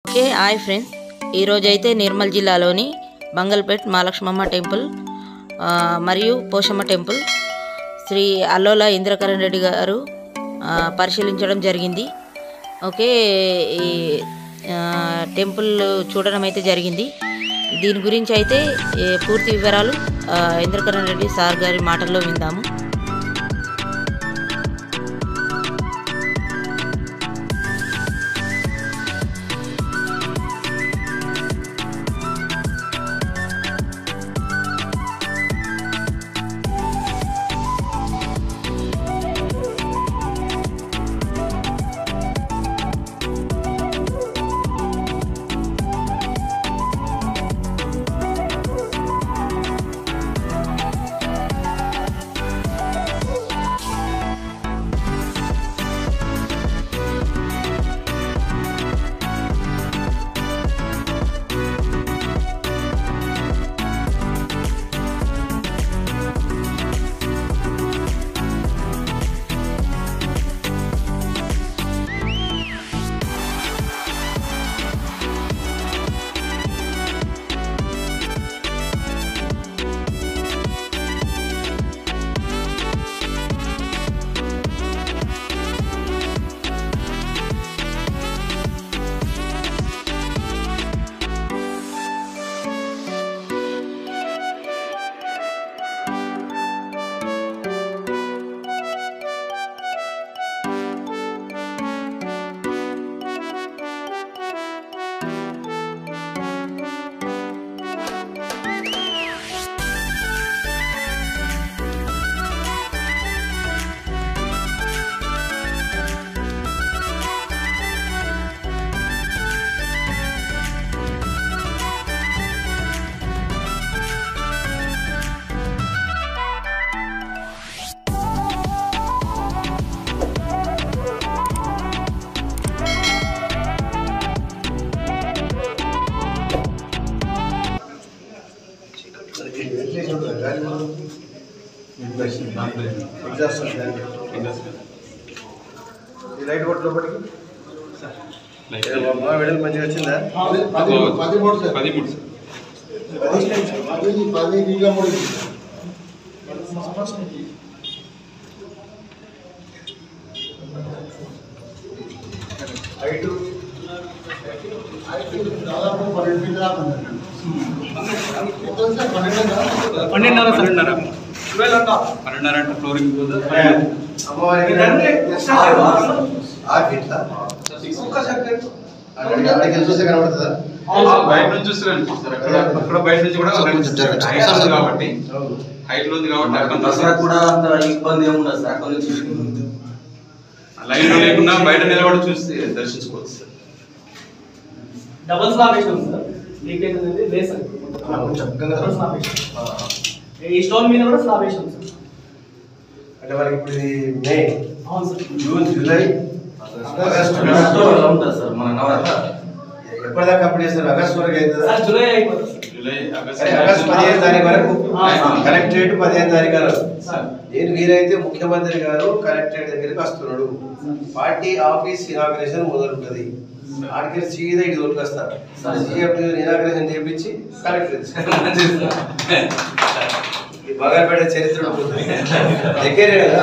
Okay hi friends ఈరోజైతే నిర్మల్ జిల్లాలోని బంగల్పేట్ Mahalakshmamma temple ఆ, మరియు పోషమ్మ టెంపుల్ శ్రీ అల్లోల ఇంద్రకరణ్ రెడ్డి గారు ఆ, పరిశీలించడం జరిగింది ఓకే ఈ ఆ, టెంపుల్ చూడడం అయితే జరిగింది దీని గురించి అయితే ఏ, పూర్తి వివరాలు ఆ, ఇంద్రకరణ్ రెడ్డి సార్ గారి మాటల్లో విందాము లైట్ కొట్టు లోపలికి మా వెడల్ మంచిగా వచ్చిందా పదిమూడు సార్ పదిమూడు సార్ పది పది వీగా మూడు హైట్ దాదాపు పన్నెండు ఫీట్ దాకా ఉందండి ఎంత సార్ పన్నెండు పన్నెండున్నర పన్నెండున్నర పన్నెండున్నర అంటే ఫ్లోరింగ్ అమ్మవారికి ఆరు ఫీట్లా అక్కడికి చూస్తే కనబడుతుందా బయట నుంచి చూస్తే కనిపిస్తారు అక్కడ అక్కడ బయట నుంచి కూడా కనిపిస్తారు హైట్ ఉంది కాబట్టి హైట్ ఉంది కాబట్టి అక్కడ దసరా కూడా అంత ఇబ్బంది ఏముండదు సార్ అక్కడ నుంచి లైన్ లో లేకుండా బయట నిలబడి చూసి దర్శించుకోవచ్చు సార్ డబుల్ స్లాబ్ వేసినాం సార్ లీకేజ్ అనేది లేదు సార్ చక్కగా డబుల్ స్లాబ్ వేసినాం ఈ స్టోన్ మీద కూడా స్లాబ్ వేసినాం సార్ అంటే మనకి ఇప్పుడు ఇది మే అవును సార్ జూన్ జూలై ఆగస్టు అక్టోబర్లో ఉంటుంది సార్ మన నవరాత్రి ఎప్పటిదాకా కంప్లీట్ చేస్తారు ఆగస్టు వరకు అవుతుందా సార్ జూలై అయిపోతుంది సార్ జూలై సరే, ఆగస్టు పదిహేను తారీఖు వరకు ఆ, కలెక్టరేట్ పదిహేను తారీఖు వరకు సార్ నేను వీలైతే ముఖ్యమంత్రి గారు కలెక్టరేట్ దగ్గరికి వస్తున్నాడు పార్టీ ఆఫీస్ ఇనాగ్రేషన్ మొదలుంటది ఆడికి సీదా ఇటు దొరికొస్తారు ఇనాగ్రేషన్ చేపించి కలెక్టరేట్ ఈ బగాపేట చరిత్ర ఉంటుంది. దగ్గరే కదా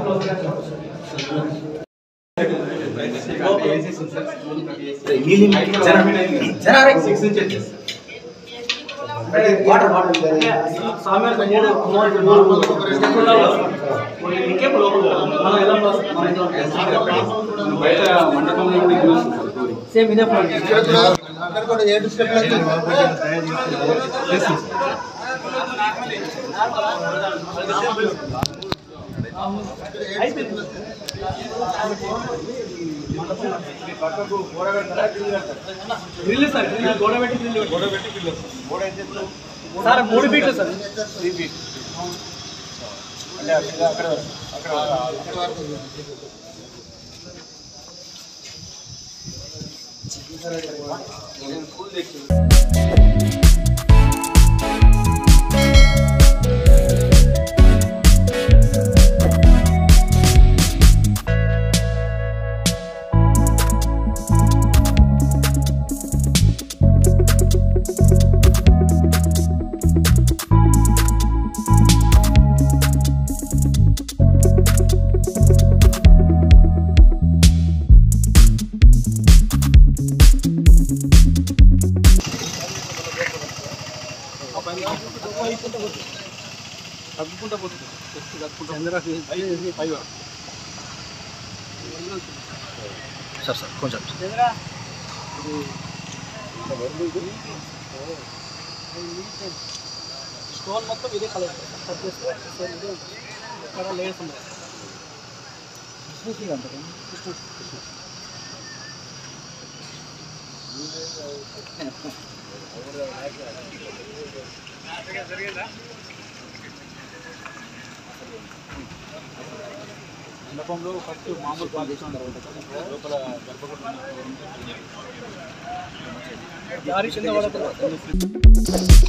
సిక్స్ ఇంచెస్ వాటర్ బాటిల్ అంటే స్వామివారికి మూడు అమ్మవారికి మూడు స్టెప్పులు కావాలి సార్. మూడు ఇంకేం లోపల మనం ఎలా ఉన్నాం సార్? మన ఇంట్లో ఉంటాం. బయట మండపంలో కూడా ఇది వస్తుంది సార్ ఫ్లోరింగ్. సేమ్ ఇదే ఫ్లోర్ అక్కడ కూడా ఏడు స్టెప్లు అయితే అయిపోయింది గ్రిల్ సార్ గ్రిల్ గోడ పెట్టి గ్రిల్ గోడ పెట్టి గ్రిల్ సార్ మూడు ఫీట్లు సార్ జరుపుకుంటా పోతుంది జస్ట్ జరుపుకుంటా పైవ సార్ సార్ కొంచెం స్టోన్ మొత్తం ఇదే కలర్ కట్ చేస్తే సేమ్ ఇదే ఉంటుంది. ఎక్కడ లేయర్స్ ఉన్నాయి మండపంలో ఫస్ట్ మామూలు పాలిస్తాం తర్వాత లోపల గర్భగుడి దారి కింద పడకుండా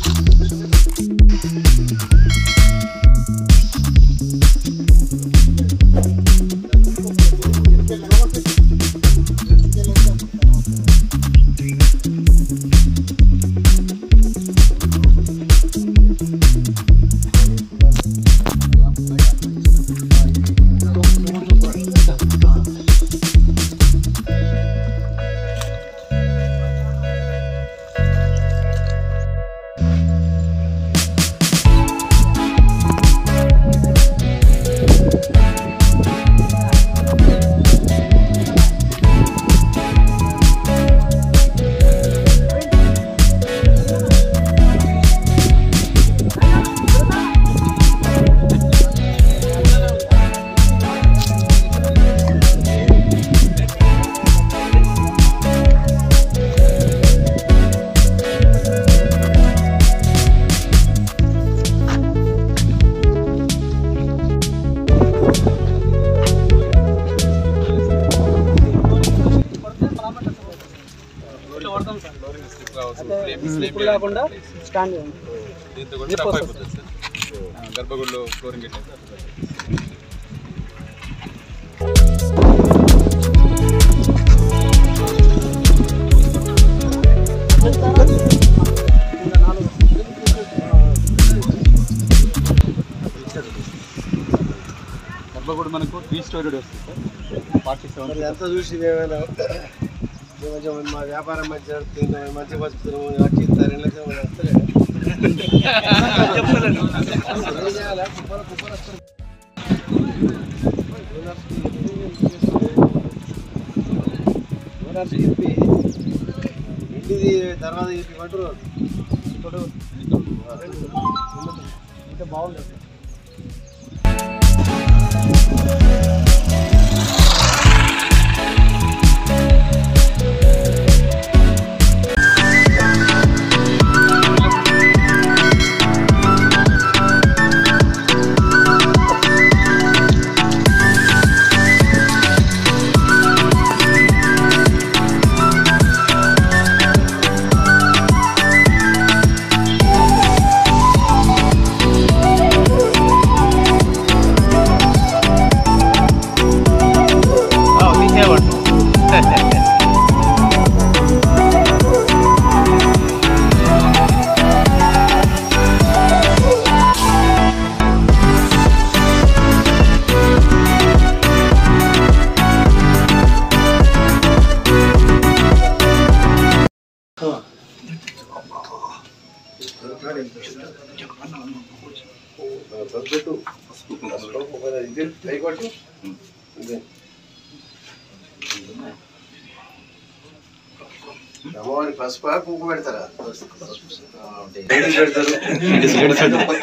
ఇట్లా పడతాం సార్ అయితే ఇప్పుడు కాకుండా స్టాండ్ దీంతో కూడా రఫ్ అయిపోతుంది సార్ ఆ, గర్భగుడిలో ఫ్లోరింగ్ పెట్టేసి గర్భగుడి మనకు త్రీ స్టోరీ వస్తుంది సార్ ఫార్టీ సెవెన్ మరి అంతా చూసి ఏమైనా కొంచెం మా వ్యాపారం మంచి నడుస్తుంది మంచి బతుకుతున్నాము వచ్చి ఇంత రెండు లక్షలు మనకి వస్తలేదు. ఏం చేయాలా? కుప్పలు కుప్పలు వస్తారు. ఓనర్స్ చెప్పి ఇంటిది తర్వాత చెప్పి అంటారు ఇంకా బాగుంటుంది పసుపెట్టు ఇది అయికొట్టు ఇదే అమ్మవారి పసుపు కుంకుమ పెడతారా లేడీస్ పెడతారు కొత్త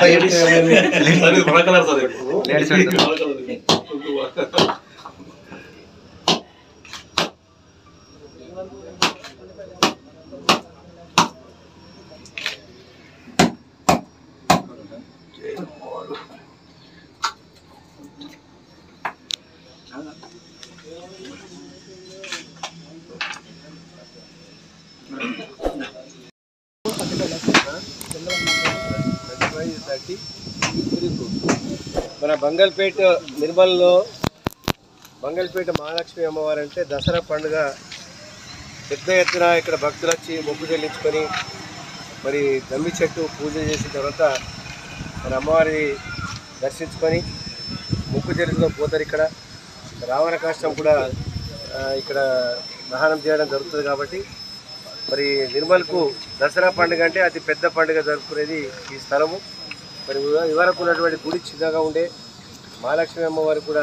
మన బంగల్పేట నిర్మల్లో బంగల్పేట మహాలక్ష్మి అమ్మవారు అంటే దసరా పండుగ పెద్ద ఎత్తున ఇక్కడ భక్తులు వచ్చి మొక్కు చెల్లించుకొని మరి దమ్మి చెట్టు పూజ చేసిన తర్వాత మరి అమ్మవారి దర్శించుకొని మొక్కు చెల్లించుకొని పోతారు ఇక్కడ రావణ కాష్టం కూడా ఆ, ఇక్కడ దహనం చేయడం జరుగుతుంది కాబట్టి మరి నిర్మల్కు దసరా పండుగ అంటే అతి పెద్ద పండుగ జరుపుకునేది ఈ స్థలము మరి ఇవరకు ఉన్నటువంటి గుడి చిన్నగా ఉండే మహాలక్ష్మి అమ్మవారు కూడా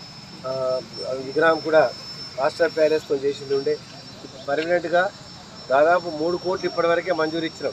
ఆ, ఆ విగ్రహం కూడా మాస్టర్ ప్యాలెస్తో చేసింది ఉండే పర్మనెంట్గా దాదాపు మూడు కోట్లు ఇప్పటివరకే మంజూరు ఇచ్చినాం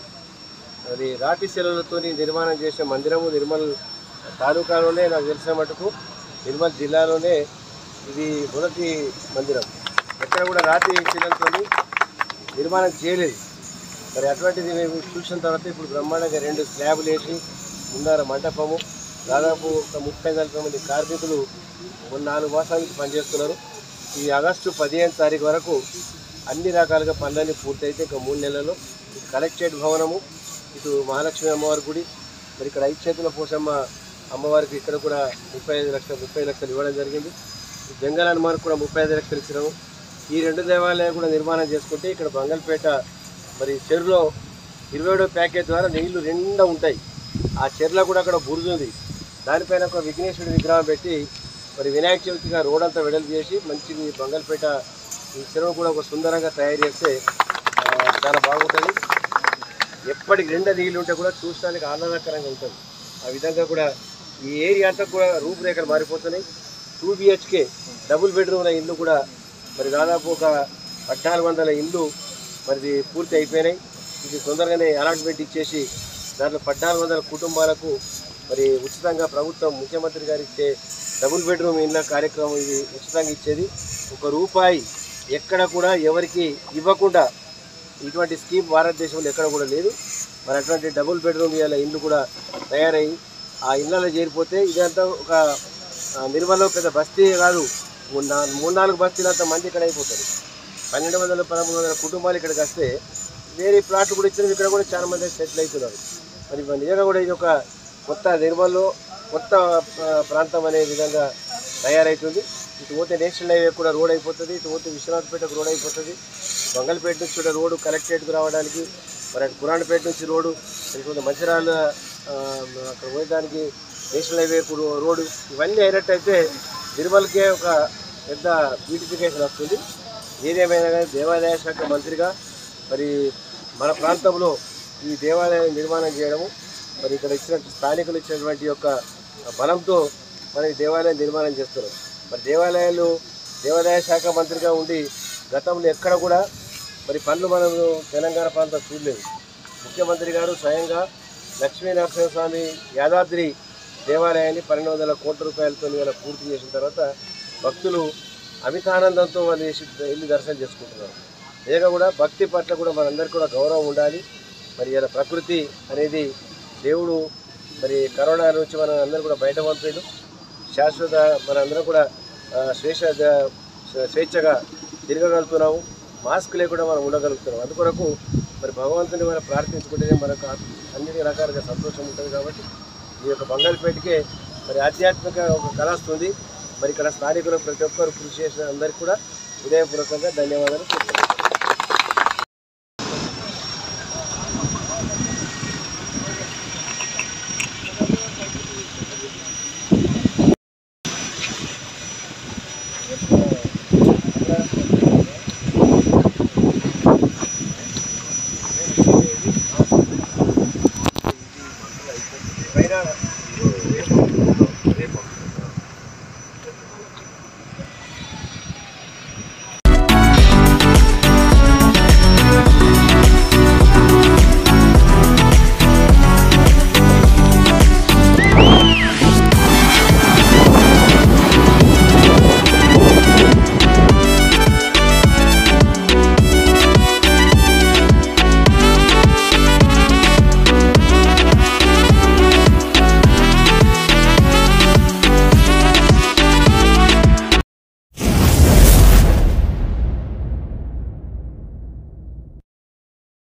అది రాతి శిలలతో నిర్మాణం చేసిన మందిరము నిర్మల్ తాలూకాలోనే నాకు తెలిసిన మటుకు నిర్మల్ జిల్లాలోనే ఇది మొదటి మందిరం ఎక్కడ కూడా రాతి శిలలతో నిర్మాణం చేయలేదు మరి అటువంటిది మేము చూసిన తర్వాత ఇప్పుడు బ్రహ్మాండంగా రెండు స్లాబ్లు వేసి ముందర మంటపము దాదాపు ఒక ముప్పై నలభై మంది కార్మికులు ఒక నాలుగు మాసాల నుంచి పనిచేస్తున్నారు ఈ ఆగస్టు పదిహేను తారీఖు వరకు అన్ని రకాలుగా పనులన్నీ పూర్తయితే ఇంకా మూడు నెలల్లో ఇటు కలెక్టరేట్ భవనము ఇటు మహాలక్ష్మి అమ్మవారి గుడి మరి ఇక్కడ ఐదు చేతుల పోసమ్మ అమ్మవారికి ఇక్కడ కూడా ముప్పై ఐదు లక్షలు ముప్పై లక్షలు ఇవ్వడం జరిగింది జంగల్ హనుమాన్ కూడా ముప్పై ఐదు లక్షలు ఇచ్చినాము ఈ రెండు దేవాలయాలు కూడా నిర్మాణం చేసుకుంటే ఇక్కడ బంగల్పేట మరి చెరువులో ఇరవై ఏడో ప్యాకేజ్ ద్వారా నీళ్లు నిండా ఉంటాయి ఆ చెరువులో కూడా అక్కడ బురుజు ఉంది దానిపైన ఒక విఘ్నేశ్వరుడి విగ్రహం పెట్టి మరి వినాయక చవితిగా రోడ్ అంతా వెడల్పు చేసి మంచి బంగల్పేట ఈ చెరువు కూడా ఒక సుందరంగా తయారు చేస్తే ఆ, చాలా బాగుంటుంది ఎప్పటికి నిండా నీళ్ళు ఉంటే కూడా చూడడానికి ఆహ్లాదకరంగా ఉంటుంది ఆ విధంగా కూడా ఈ ఏరియా అంతా కూడా రూపురేఖలు మారిపోతున్నాయి టూ బిహెచ్కే డబుల్ బెడ్రూమ్ల ఇల్లు కూడా మరి దాదాపు ఒక పద్నాలుగు వందల ఇల్లు మరి పూర్తి అయిపోయినాయి ఇది తొందరగానే అలాట్మెంట్ ఇచ్చేసి దాంట్లో పద్నాలుగు వందల కుటుంబాలకు మరి ఉచితంగా ప్రభుత్వం ముఖ్యమంత్రి గారు ఇచ్చే డబుల్ బెడ్రూమ్ ఇళ్ళ కార్యక్రమం ఇది ఉచితంగా ఇచ్చేది ఒక రూపాయి ఎక్కడ కూడా ఎవరికి ఇవ్వకుండా ఇటువంటి స్కీమ్ భారతదేశంలో ఎక్కడ కూడా లేదు మరి అటువంటి డబుల్ బెడ్రూమ్ ఇవాళ ఇల్లు కూడా తయారయ్యి ఆ ఇళ్ళలో చేరిపోతే ఇదంతా ఒక ఆ, నిర్మల్లో పెద్ద బస్తీ కాదు మూడు నా- మూడు నాలుగు బస్తీలు అంత మంది ఇక్కడ అయిపోతారు పన్నెండు వందల పదమూడు వందల కుటుంబాలు ఇక్కడికి వస్తే వేరే ప్లాట్లు కూడా ఇచ్చిన ఇక్కడ కూడా చాలా మంది సెటిల్ అవుతున్నారు మరి మన నిజంగా కూడా ఇది ఒక కొత్త నిర్మల్లో కొత్త ఆ, ప్రాంతం అనే విధంగా తయారవుతుంది ఇటు పోతే నేషనల్ హైవే కూడా రోడ్ అయిపోతుంది ఇటు పోతే విశ్వనాథపేటకు రోడ్ అయిపోతుంది బంగల్పేట నుంచి కూడా రోడ్డు కలెక్టరేట్కి రావడానికి మరి అటు పురాణపేట నుంచి రోడ్డు ఇటు మంచిరాల ఆ, అక్కడ పోయడానికి నేషనల్ హైవే కు- రోడ్డు ఇవన్నీ అయినట్టయితే నిర్మల్కే ఒక పెద్ద బ్యూటిఫికేషన్ వస్తుంది ఏదేమైనా కానీ దేవాదాయ శాఖ మంత్రిగా మరి మన ప్రాంతంలో ఈ దేవాలయం నిర్మాణం చేయడము మరి ఇక్కడ ఇచ్చిన స్థానికులు ఇచ్చినటువంటి యొక్క బలంతో మరి దేవాలయం నిర్మాణం చేస్తున్నాం మరి దేవాలయాలు దేవాదాయ శాఖ మంత్రిగా ఉండి గతంలో ఎక్కడ కూడా మరి పనులు మనం తెలంగాణ ప్రాంతం చూడలేదు ముఖ్యమంత్రి గారు స్వయంగా లక్ష్మీ నరసింహస్వామి యాదాద్రి దేవాలయాన్ని పన్నెండు వందల కోట్ల రూపాయలతో ఇవాళ పూర్తి చేసిన తర్వాత భక్తులు అమితానందంతో వాళ్ళు చేసి వెళ్ళి దర్శనం చేసుకుంటున్నారు ఏగా కూడా భక్తి పట్ల కూడా మనందరికీ కూడా గౌరవం ఉండాలి మరి ఇలా ప్రకృతి అనేది దేవుడు మరి కరోనా నుంచి మనం అందరూ కూడా బయట పంపాడు శాశ్వత మనందరం కూడా ఆ, స్వేచ్ఛ స్వేచ్ఛగా తిరగగలుగుతున్నాము మాస్క్ లేకుండా మనం ఉండగలుగుతున్నాం అందుకొరకు మరి భగవంతుని మనం ప్రార్థించుకుంటేనే మనకు అన్ని రకాలుగా సంతోషం ఉంటుంది కాబట్టి ఈ యొక్క బంగాళపేటకే మరి ఆధ్యాత్మిక ఒక కళ వస్తుంది మరి ఇక్కడ స్థానికులు ప్రతి ఒక్కరు కృషి చేసిన అందరికీ కూడా హృదయపూర్వకంగా ధన్యవాదాలు చెప్తున్నాను